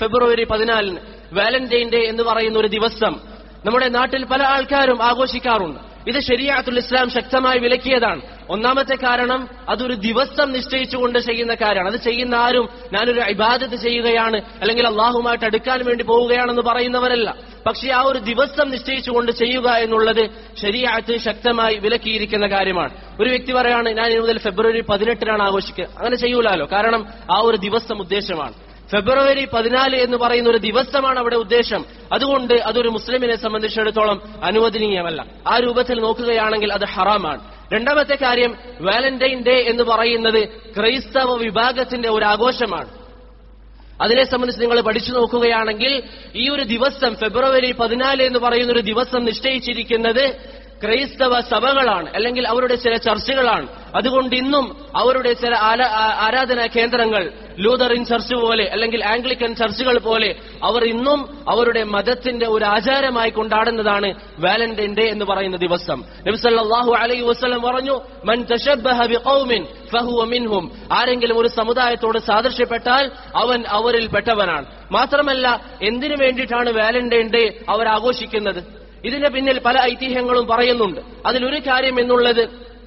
ഫെബ്രുവരി പതിനാലിന് Valentine day എന്ന് പറയുന്ന ഒരു ദിവസം നമ്മുടെ നാട്ടിൽ പല ആൾക്കാരും ആഘോഷിക്കാറുണ്ട് ഇത് ശരിയാത്തുൽ ഇസ്ലാം ശക്തമായി വിലക്കിയതാണ് ഒന്നാമത്തെ കാരണം അതൊരു ദിവസം നിശ്ചയിച്ചുകൊണ്ട് ചെയ്യുന്ന കാര്യമാണ് അത് ചെയ്യുന്ന ആരും ഞാനൊരു ഇബാദത്ത് ചെയ്യുകയാണ് അല്ലെങ്കിൽ അള്ളാഹുമായിട്ട് അടുക്കാൻ വേണ്ടി പോവുകയാണെന്ന് പറയുന്നവരല്ല പക്ഷെ ആ ഒരു ദിവസം നിശ്ചയിച്ചുകൊണ്ട് ചെയ്യുക എന്നുള്ളത് ശരിയാത്ത് ശക്തമായി വിലക്കിയിരിക്കുന്ന കാര്യമാണ് ഒരു വ്യക്തി പറയാണ് ഞാൻ ഇനി മുതൽ ഫെബ്രുവരി പതിനെട്ടിനാണ് ആഘോഷിക്കുക അങ്ങനെ ചെയ്യൂലാലോ കാരണം ആ ഒരു ദിവസം ഉദ്ദേശമാണ് ഫെബ്രുവരി പതിനാല് എന്ന് പറയുന്ന ഒരു ദിവസമാണ് അവിടെ ഉദ്ദേശം അതുകൊണ്ട് അതൊരു മുസ്ലിമിനെ സംബന്ധിച്ചിടത്തോളം അനുവദനീയമല്ല ആ രൂപത്തിൽ നോക്കുകയാണെങ്കിൽ അത് ഹറാമാണ് രണ്ടാമത്തെ കാര്യം വാലന്റൈൻ ഡേ എന്ന് പറയുന്നത് ക്രൈസ്തവ വിഭാഗത്തിന്റെ ഒരു ആഘോഷമാണ് അതിനെ സംബന്ധിച്ച് നിങ്ങൾ പഠിച്ചു നോക്കുകയാണെങ്കിൽ ഈ ഒരു ദിവസം ഫെബ്രുവരി പതിനാല് എന്ന് പറയുന്ന ഒരു ദിവസം നിശ്ചയിച്ചിരിക്കുന്നത് ക്രൈസ്തവ സഭകളാണ് അല്ലെങ്കിൽ അവരുടെ ചില ചർച്ചുകളാണ് അതുകൊണ്ട് ഇന്നും അവരുടെ ചില ആല- ആ- ആരാധനാ കേന്ദ്രങ്ങൾ ലൂതറിൻ ചർച്ച് പോലെ അല്ലെങ്കിൽ ആംഗ്ലിക്കൻ ചർച്ചുകൾ പോലെ അവർ ഇന്നും അവരുടെ മതത്തിന്റെ ഒരു ആചാരമായി കൊണ്ടാടുന്നതാണ് വാലന്റൈൻ ഡേ എന്ന് പറയുന്ന ദിവസം നബിസല്ലാഹു അലൈഹി വസ്ലം പറഞ്ഞു മൻ തശബ്ബഹ ബിഖൗമിൻ ഫഹുവ മിൻഹും ആരെങ്കിലും ഒരു സമുദായത്തോട് സാദൃശ്യപ്പെട്ടാൽ അവൻ അവരിൽ പെട്ടവനാണ് മാത്രമല്ല എന്തിനു വേണ്ടിയിട്ടാണ് വാലന്റൈൻ ഡേ അവർ ആഘോഷിക്കുന്നത് ഇതിന്റെ പിന്നിൽ പല ഐതിഹ്യങ്ങളും പറയുന്നുണ്ട് അതിലൊരു കാര്യം എന്നുള്ളത്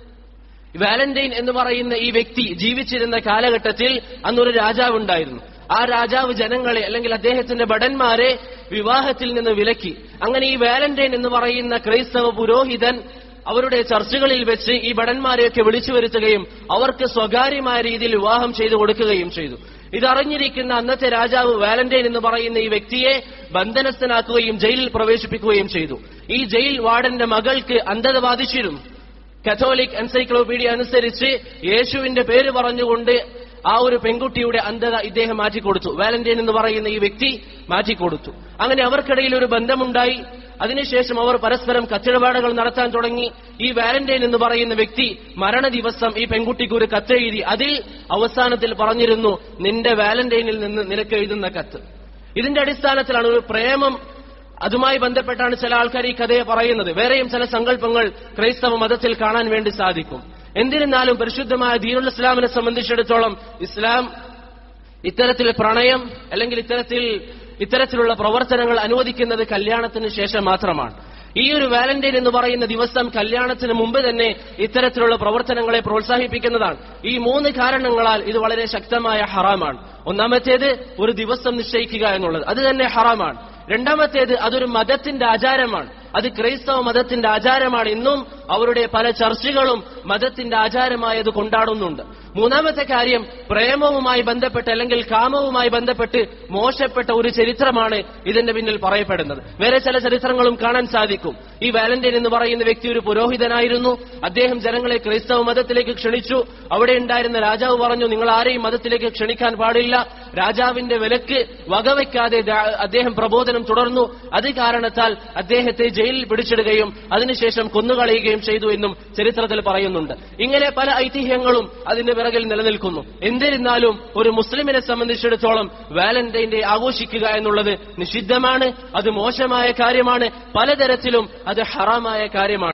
വാലന്റൈൻ എന്ന് പറയുന്ന ഈ വ്യക്തി ജീവിച്ചിരുന്ന കാലഘട്ടത്തിൽ അന്നൊരു രാജാവ് ഉണ്ടായിരുന്നു ആ രാജാവ് ജനങ്ങളെ അല്ലെങ്കിൽ അദ്ദേഹത്തിന്റെ ഭടന്മാരെ വിവാഹത്തിൽ നിന്ന് വിലക്കി അങ്ങനെ ഈ വാലന്റൈൻ എന്ന് പറയുന്ന ക്രൈസ്തവ പുരോഹിതൻ അവരുടെ ചർച്ചകളിൽ വെച്ച് ഈ ഭടന്മാരെയൊക്കെ വിളിച്ചു വരുത്തുകയും അവർക്ക് സ്വകാര്യമായ രീതിയിൽ വിവാഹം ചെയ്തു കൊടുക്കുകയും ചെയ്തു ഇതറിഞ്ഞിരിക്കുന്ന അന്നത്തെ രാജാവ് വാലന്റൈൻ എന്ന് പറയുന്ന ഈ വ്യക്തിയെ ബന്ധനസ്ഥനാക്കുകയും ജയിലിൽ പ്രവേശിപ്പിക്കുകയും ചെയ്തു ഈ ജയിൽ വാർഡന്റെ മകൾക്ക് അന്ധത ബാധിച്ചിരുന്നു കത്തോലിക് എൻസൈക്ലോപീഡിയ അനുസരിച്ച് യേശുവിന്റെ പേര് പറഞ്ഞുകൊണ്ട് ആ ഒരു പെൺകുട്ടിയുടെ അന്ധത ഇദ്ദേഹം മാറ്റിക്കൊടുത്തു വാലന്റൈൻ എന്ന് പറയുന്ന ഈ വ്യക്തി മാറ്റിക്കൊടുത്തു അങ്ങനെ അവർക്കിടയിൽ ഒരു ബന്ധമുണ്ടായി അതിനുശേഷം അവർ പരസ്പരം കത്തിടപാടുകൾ നടത്താൻ തുടങ്ങി ഈ വാലന്റൈൻ എന്ന് പറയുന്ന വ്യക്തി മരണ ദിവസം ഈ പെൺകുട്ടിക്ക് ഒരു കത്ത് എഴുതി അതിൽ അവസാനത്തിൽ പറഞ്ഞിരുന്നു നിന്റെ വാലന്റൈനിൽ നിന്ന് നിനക്ക് എഴുതുന്ന കത്ത് ഇതിന്റെ അടിസ്ഥാനത്തിലാണ് ഒരു പ്രേമം അതുമായി ബന്ധപ്പെട്ടാണ് ചില ആൾക്കാർ ഈ കഥയെ പറയുന്നത് വേറെയും ചില സങ്കല്പങ്ങൾ ക്രൈസ്തവ മതത്തിൽ കാണാൻ വേണ്ടി സാധിക്കും എന്നിരുന്നാലും പരിശുദ്ധമായ ദീനുൽ ഇസ്ലാമിനെ സംബന്ധിച്ചിടത്തോളം ഇസ്ലാം ഇത്തരത്തിൽ പ്രണയം അല്ലെങ്കിൽ ഇത്തരത്തിൽ ഇത്തരത്തിലുള്ള പ്രവർത്തനങ്ങൾ അനുവദിക്കുന്നത് കല്യാണത്തിന് ശേഷം മാത്രമാണ് ഈ ഒരു വാലന്റൈൻ എന്ന് പറയുന്ന ദിവസം കല്യാണത്തിന് മുമ്പ് തന്നെ ഇത്തരത്തിലുള്ള പ്രവർത്തനങ്ങളെ പ്രോത്സാഹിപ്പിക്കുന്നതാണ് ഈ മൂന്ന് കാരണങ്ങളാൽ ഇത് വളരെ ശക്തമായ ഹറാമാണ് ഒന്നാമത്തേത് ഒരു ദിവസം നിശ്ചയിക്കുക എന്നുള്ളത് അത് തന്നെ ഹറാമാണ് രണ്ടാമത്തേത് അതൊരു മതത്തിന്റെ ആചാരമാണ് അത് ക്രൈസ്തവ മതത്തിന്റെ ആചാരമാണ് ഇന്നും അവരുടെ പല ചർച്ചകളും മതത്തിന്റെ ആചാരമായത് കൊണ്ടാടുന്നുണ്ട് മൂന്നാമത്തെ കാര്യം പ്രേമവുമായി ബന്ധപ്പെട്ട് അല്ലെങ്കിൽ കാമവുമായി ബന്ധപ്പെട്ട് മോശപ്പെട്ട ഒരു ചരിത്രമാണ് ഇതിന്റെ പിന്നിൽ പറയപ്പെടുന്നത് വേറെ ചില ചരിത്രങ്ങളും കാണാൻ സാധിക്കും ഈ വാലന്റൈൻ എന്ന് പറയുന്ന വ്യക്തി ഒരു പുരോഹിതനായിരുന്നു അദ്ദേഹം ജനങ്ങളെ ക്രൈസ്തവ മതത്തിലേക്ക് ക്ഷണിച്ചു അവിടെ ഉണ്ടായിരുന്ന രാജാവ് പറഞ്ഞു നിങ്ങൾ ആരെയും മതത്തിലേക്ക് ക്ഷണിക്കാൻ പാടില്ല രാജാവിന്റെ വിലക്ക് വകവയ്ക്കാതെ ദാ- അദ്ദേഹം പ്രബോധനം തുടർന്നു അത് കാരണത്താൽ അദ്ദേഹത്തെ ജയിലിൽ പിടിച്ചിടുകയും അതിനുശേഷം കൊന്നുകളയുകയും ചെയ്തു എന്നും ചരിത്രത്തിൽ പറയുന്നുണ്ട് ഇങ്ങനെ പല ഐതിഹ്യങ്ങളും അതിന്റെ പിറകിൽ നിലനിൽക്കുന്നു എന്നിരുന്നാലും ഒരു മുസ്ലിമിനെ സംബന്ധിച്ചിടത്തോളം വാലന്റൈൻ ഡേ ആഘോഷിക്കുക എന്നുള്ളത് നിഷിദ്ധമാണ് അത് മോശമായ കാര്യമാണ് പലതരത്തിലും അത് ഹറാമായ കാര്യമാണ്